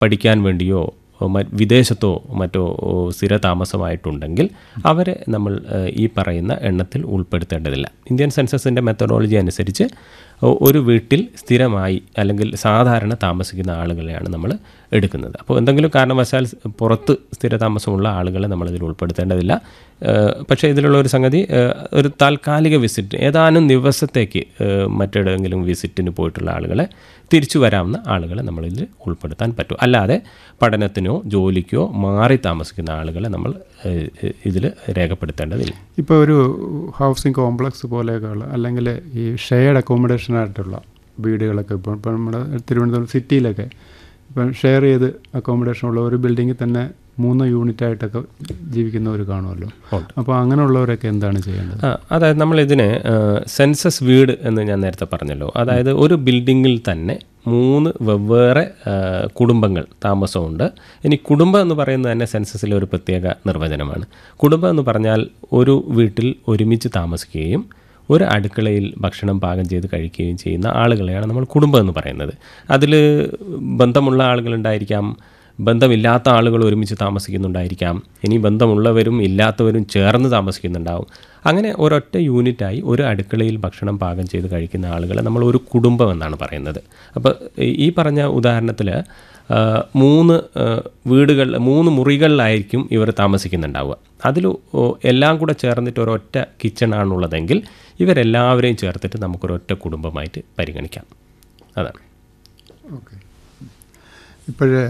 പഠിക്കാൻ വേണ്ടിയോ മ- വിദേശത്തോ മറ്റോ ഓ, സ്ഥിര താമസമായിട്ടുണ്ടെങ്കിൽ അവരെ നമ്മൾ ഏഹ്, ഈ പറയുന്ന എണ്ണത്തിൽ ഉൾപ്പെടുത്തേണ്ടതില്ല ഇന്ത്യൻ സെൻസസിൻ്റെ മെത്തഡോളജി അനുസരിച്ച് ഒ- ഒരു വീട്ടിൽ സ്ഥിരമായി അല്ലെങ്കിൽ സാധാരണ താമസിക്കുന്ന ആളുകളെയാണ് നമ്മൾ എടുക്കുന്നത് അപ്പോൾ എന്തെങ്കിലും കാരണവശാൽ സ് പുറത്ത് സ്ഥിര താമസമുള്ള ആളുകളെ നമ്മളിതിൽ ഉൾപ്പെടുത്തേണ്ടതില്ല ഏഹ്, പക്ഷേ ഇതിലുള്ള ഒരു സംഗതി ഏഹ്, ഒരു താൽക്കാലിക വിസിറ്റ് ഏതാനും ദിവസത്തേക്ക് ഏഹ്, മറ്റെവിടെയെങ്കിലും വിസിറ്റിന് പോയിട്ടുള്ള ആളുകളെ തിരിച്ചു വരാവുന്ന ആളുകളെ നമ്മളിതിൽ ഉൾപ്പെടുത്താൻ പറ്റും അല്ലാതെ പഠനത്തിനോ ജോലിക്കോ മാറി താമസിക്കുന്ന ആളുകളെ നമ്മൾ ഇതിൽ രേഖപ്പെടുത്തേണ്ടതില്ല ഇപ്പോൾ ഒരു ഹൗസിംഗ് കോംപ്ലക്സ് പോലെയൊക്കെയുള്ള അല്ലെങ്കിൽ ഈ ഷെയർഡ് അക്കോമഡേഷൻ ആയിട്ടുള്ള വീടുകളൊക്കെ ഇപ്പോൾ ഇപ്പോൾ നമ്മുടെ തിരുവനന്തപുരം സിറ്റിയിലൊക്കെ ഇപ്പം ഷെയർ ചെയ്ത് അക്കോമഡേഷൻ ഉള്ള ഒരു ബിൽഡിങ്ങിൽ തന്നെ മൂന്ന് യൂണിറ്റ് ആയിട്ടൊക്കെ ജീവിക്കുന്നവർ കാണുമല്ലോ അപ്പോൾ അങ്ങനെയുള്ളവരൊക്കെ എന്താണ് ചെയ്യേണ്ടത് ആ, അതായത് നമ്മളിതിന് സെൻസസ് വീട് എന്ന് ഞാൻ നേരത്തെ പറഞ്ഞല്ലോ അതായത് ഒരു ബിൽഡിങ്ങിൽ തന്നെ മൂന്ന് വെവ്വേറെ ആ, കുടുംബങ്ങൾ താമസമുണ്ട് ഇനി കുടുംബം എന്ന് പറയുന്നത് തന്നെ സെൻസസിലെ ഒരു പ്രത്യേക നിർവചനമാണ് കുടുംബം എന്ന് പറഞ്ഞാൽ ഒരു വീട്ടിൽ ഒരുമിച്ച് താമസിക്കുകയും ഒരു അടുക്കളയിൽ ഭക്ഷണം പാകം ചെയ്ത് കഴിക്കുകയും ചെയ്യുന്ന ആളുകളെയാണ് നമ്മൾ കുടുംബം എന്ന് പറയുന്നത് അതിൽ ബന്ധമുള്ള ആളുകളുണ്ടായിരിക്കാം ബന്ധമില്ലാത്ത ആളുകൾ ഒരുമിച്ച് താമസിക്കുന്നുണ്ടായിരിക്കാം ഇനി ബന്ധമുള്ളവരും ഇല്ലാത്തവരും ചേർന്ന് താമസിക്കുന്നുണ്ടാവും അങ്ങനെ ഒരൊറ്റ യൂണിറ്റായി ഒരു അടുക്കളയിൽ ഭക്ഷണം പാകം ചെയ്ത് കഴിക്കുന്ന ആളുകളെ നമ്മൾ ഒരു കുടുംബം എന്നാണ് പറയുന്നത് അപ്പോൾ ഈ പറഞ്ഞ ഉദാഹരണത്തിൽ മൂന്ന് ആ, വീടുകൾ മൂന്ന് മുറികളിലായിരിക്കും ഇവർ താമസിക്കുന്നുണ്ടാവുക അതിൽ എല്ലാം കൂടെ ചേർന്നിട്ട് ഒരൊറ്റ കിച്ചണാണുള്ളതെങ്കിൽ ഇവരെല്ലാവരെയും ചേർത്തിട്ട് നമുക്കൊരൊറ്റ കുടുംബമായിട്ട് പരിഗണിക്കാം അതാണ് ഓക്കെ ഇപ്പോഴേ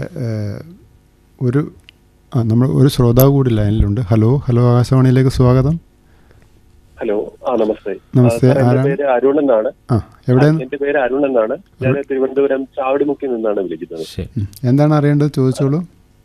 ഒരു ആ നമ്മൾ ഒരു ശ്രോതാവ് കൂടി ലൈനിലുണ്ട് ഹലോ ഹലോ ആകാശവാണിയിലേക്ക് സ്വാഗതം ഹലോ ആ നമസ്തേ നമസ്തേ, ആ, സാർ, എന്റെ ആരാണ്? പേര് അരുൺ എന്നാണ് ആ എവിടെ എന്റെ പേര് അരുൺ എന്നാണ് ഞാൻ തിരുവനന്തപുരം ചാവടിമുക്കിൽ നിന്നാണ് വിളിക്കുന്നത് ശരി ഉം. എന്താണ് അറിയേണ്ടത് ചോദിച്ചോളൂ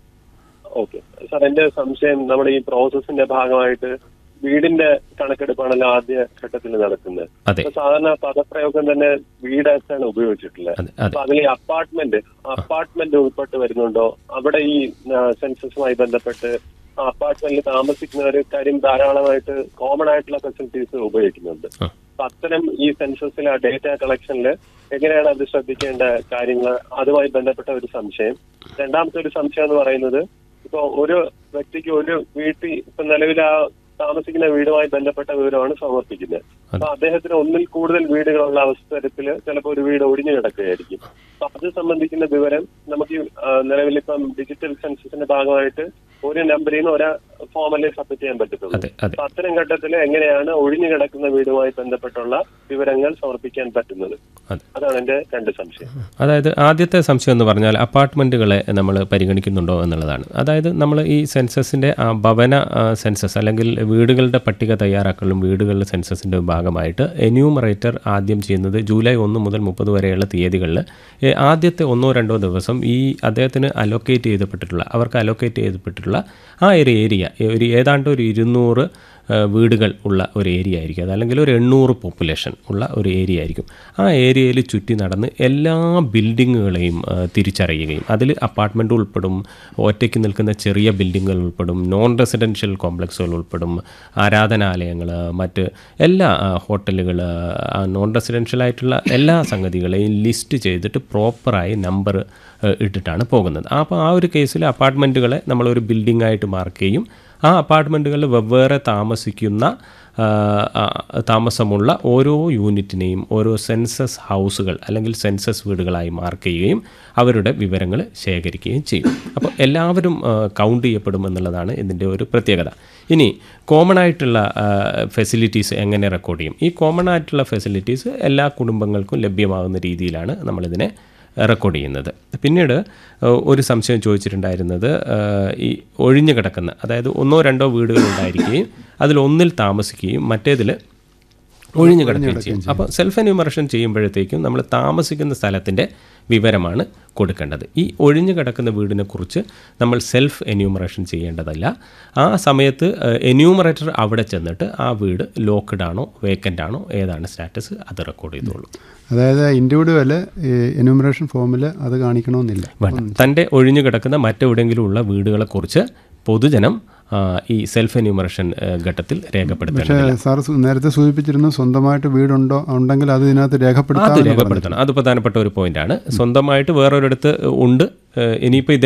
ഓക്കെ സാർ എന്റെ സംശയം നമ്മുടെ ഈ പ്രോസസ്സിന്റെ ഭാഗമായിട്ട് വീടിന്റെ കണക്കെടുപ്പാണല്ലോ ആദ്യ ഘട്ടത്തിൽ നടക്കുന്നത് അതെ അപ്പൊ സാധാരണ പദപ്രയോഗം തന്നെ വീടായിട്ടാണ് ഉപയോഗിച്ചിട്ടുള്ളത് അതെ അതെ അപ്പൊ അതിൽ ഈ അപ്പാർട്ട്മെന്റ് അപ്പാർട്ട്മെന്റ് ഉൾപ്പെട്ട് വരുന്നുണ്ടോ അവിടെ ഈ ആ, സെൻസസുമായി ബന്ധപ്പെട്ട് ആ അപ്പാർട്ട്മെന്റിൽ താമസിക്കുന്നവർ കാര്യം ധാരാളമായിട്ട് കോമൺ ആയിട്ടുള്ള ഫെസിലിറ്റീസ് ഉപയോഗിക്കുന്നുണ്ട് ആ. അപ്പൊ അത്തരം ഈ സെൻസസിലെ ആ ഡേറ്റ കളക്ഷനിൽ എങ്ങനെയാണ് അത് ശ്രദ്ധിക്കേണ്ട കാര്യങ്ങൾ അതുമായി ബന്ധപ്പെട്ട ഒരു സംശയം രണ്ടാമത്തെ ഒരു സംശയം എന്ന് പറയുന്നത് ഇപ്പൊ ഒരു വ്യക്തിക്ക് ഒരു വീട്ടിൽ ഇപ്പൊ നിലവിൽ ആ താമസിക്കുന്ന വീടുമായി ബന്ധപ്പെട്ട വിവരമാണ് സമർപ്പിക്കുന്നത് അപ്പൊ അദ്ദേഹത്തിന് ഒന്നിൽ കൂടുതൽ വീടുകളുള്ള അവസരത്തിൽ ചിലപ്പോൾ ഒരു വീട് ഒഴിഞ്ഞു കിടക്കുകയായിരിക്കും അപ്പൊ അത് സംബന്ധിക്കുന്ന വിവരം നമുക്ക് ഈ, ആ, നിലവിലിപ്പം ഡിജിറ്റൽ സെൻസസിന്റെ ഭാഗമായിട്ട് ഒരു നമ്പറിൽ നിന്ന് ഒരാ ഫോമല്ലേ സബ്മിറ്റ് ചെയ്യാൻ പറ്റത്തുള്ളൂ അതെ അതെ അപ്പൊ അത്തരം ഘട്ടത്തിൽ എങ്ങനെയാണ് ഒഴിഞ്ഞു കിടക്കുന്ന വീടുമായി ബന്ധപ്പെട്ടുള്ള വിവരങ്ങൾ സമർപ്പിക്കാൻ പറ്റുന്നത് അതെ. അതാണ് എന്റെ രണ്ട് സംശയം അതായത് ആദ്യത്തെ സംശയം എന്ന് പറഞ്ഞാൽ അപ്പാർട്ട്മെൻറ്റുകളെ നമ്മൾ പരിഗണിക്കുന്നുണ്ടോ എന്നുള്ളതാണ് അതായത് നമ്മൾ ഈ സെൻസസിൻ്റെ ആ ഭവന ആ, സെൻസസ് അല്ലെങ്കിൽ വീടുകളുടെ പട്ടിക തയ്യാറാക്കലും വീടുകളുടെ സെൻസസിൻ്റെ ഭാഗമായിട്ട് എന്യൂമറേറ്റർ ആദ്യം ചെയ്യുന്നത് ജൂലൈ ഒന്ന് മുതൽ മുപ്പത് വരെയുള്ള തീയതികളിൽ ഏ, ആദ്യത്തെ ഒന്നോ രണ്ടോ ദിവസം ഈ അദ്ദേഹത്തിന് അലോക്കേറ്റ് ചെയ്തപ്പെട്ടിട്ടുള്ള അവർക്ക് അലോക്കേറ്റ് ചെയ്തപ്പെട്ടിട്ടുള്ള ആ ഒരു ഏരിയ ഒരു ഏതാണ്ട് ഒരു ഇരുന്നൂറ് ആ, വീടുകൾ ഉള്ള ഒരു ഏരിയ ആയിരിക്കും അത് അല്ലെങ്കിൽ ഒരു എണ്ണൂറ് പോപ്പുലേഷൻ ഉള്ള ഒരു ഏരിയ ആയിരിക്കും ആ ഏരിയയിൽ ചുറ്റി നടന്ന് എല്ലാ ബിൽഡിങ്ങുകളെയും ആ, തിരിച്ചറിയുകയും അതിൽ അപ്പാർട്ട്മെൻറ്റ് ഉൾപ്പെടും ഒറ്റയ്ക്ക് നിൽക്കുന്ന ചെറിയ ബിൽഡിങ്ങുകൾ ഉൾപ്പെടും നോൺ റെസിഡൻഷ്യൽ കോംപ്ലക്സുകൾ ഉൾപ്പെടും ആരാധനാലയങ്ങൾ മറ്റ് എല്ലാ ഹോട്ടലുകൾ നോൺ റെസിഡൻഷ്യൽ ആയിട്ടുള്ള എല്ലാ സംഗതികളെയും ലിസ്റ്റ് ചെയ്തിട്ട് പ്രോപ്പറായി നമ്പർ ഇട്ടിട്ടാണ് പോകുന്നത് അപ്പോൾ ആ ഒരു കേസിൽ അപ്പാർട്ട്മെൻറ്റുകളെ നമ്മളൊരു ബിൽഡിംഗ് ആയിട്ട് മാർക്ക് ചെയ്യും ആ അപ്പാർട്ട്മെൻറ്റുകളിൽ വെവ്വേറെ താമസിക്കുന്ന ആ, ആ, താമസമുള്ള ഓരോ യൂണിറ്റിനെയും ഓരോ സെൻസസ് ഹൗസുകൾ അല്ലെങ്കിൽ സെൻസസ് വീടുകളായി മാർക്ക് ചെയ്യുകയും അവരുടെ വിവരങ്ങൾ ശേഖരിക്കുകയും ചെയ്യും അപ്പോൾ എല്ലാവരും കൗണ്ട് ചെയ്യപ്പെടും എന്നുള്ളതാണ് ഇതിൻ്റെ ഒരു പ്രത്യേകത ഇനി കോമൺ ആയിട്ടുള്ള ഫെസിലിറ്റീസ് എങ്ങനെ റെക്കോർഡ് ചെയ്യും ഈ കോമൺ ആയിട്ടുള്ള ഫെസിലിറ്റീസ് എല്ലാ കുടുംബങ്ങൾക്കും ലഭ്യമാകുന്ന രീതിയിലാണ് നമ്മളിതിനെ റെക്കോർഡ് ചെയ്യുന്നത് പിന്നീട് ഏഹ്, ഒരു സംശയം ചോദിച്ചിട്ടുണ്ടായിരുന്നത് ഏഹ്, ഈ ഒഴിഞ്ഞു കിടക്കുന്ന അതായത് ഒന്നോ രണ്ടോ വീടുകൾ ഉണ്ടായിരിക്കുകയും അതിലൊന്നിൽ താമസിക്കുകയും മറ്റേതിൽ ഒഴിഞ്ഞു കിടക്കുകയും ചെയ്യും അപ്പോൾ സെൽഫ് എന്യൂമറേഷൻ ചെയ്യുമ്പോഴത്തേക്കും നമ്മൾ താമസിക്കുന്ന സ്ഥലത്തിൻ്റെ വിവരമാണ് കൊടുക്കേണ്ടത് ഈ ഒഴിഞ്ഞു കിടക്കുന്ന വീടിനെ കുറിച്ച് നമ്മൾ സെൽഫ് എന്യൂമറേഷൻ ചെയ്യേണ്ടതല്ല ആ സമയത്ത് എന്യൂമറേറ്റർ അവിടെ ചെന്നിട്ട് ആ വീട് ലോക്ക്ഡ് ആണോ വേക്കൻ്റ് ആണോ ഏതാണ് സ്റ്റാറ്റസ് അത് റെക്കോർഡ് ചെയ്തോളൂ അതായത് ഇൻഡിവിജ്വൽ എന്യൂമറേഷൻ ഫോമിൽ അത് കാണിക്കണമെന്നില്ല വേണ്ട തൻ്റെ ഒഴിഞ്ഞു കിടക്കുന്ന മറ്റെവിടെയെങ്കിലും ഉള്ള വീടുകളെക്കുറിച്ച് പൊതുജനം ആ, ഈ സെൽഫ് എന്യൂമറേഷൻ ഘട്ടത്തിൽ പക്ഷേ രേഖപ്പെടുത്തേണ്ടതില്ല സാർ സു- നേരത്തെ സൂചിപ്പിച്ചിരുന്നു സ്വന്തമായിട്ട് വീടുണ്ടോ ഉണ്ടെങ്കിൽ അത് ഇതിനകത്ത് അത് രേഖപ്പെടുത്താം രേഖപ്പെടുത്തണം അത് പ്രധാനപ്പെട്ട ഒരു പോയിന്റാണ് സ്വന്തമായിട്ട് വേറൊരിടത്ത് ഉണ്ട് ഏഹ് ഇനിയിപ്പോൾ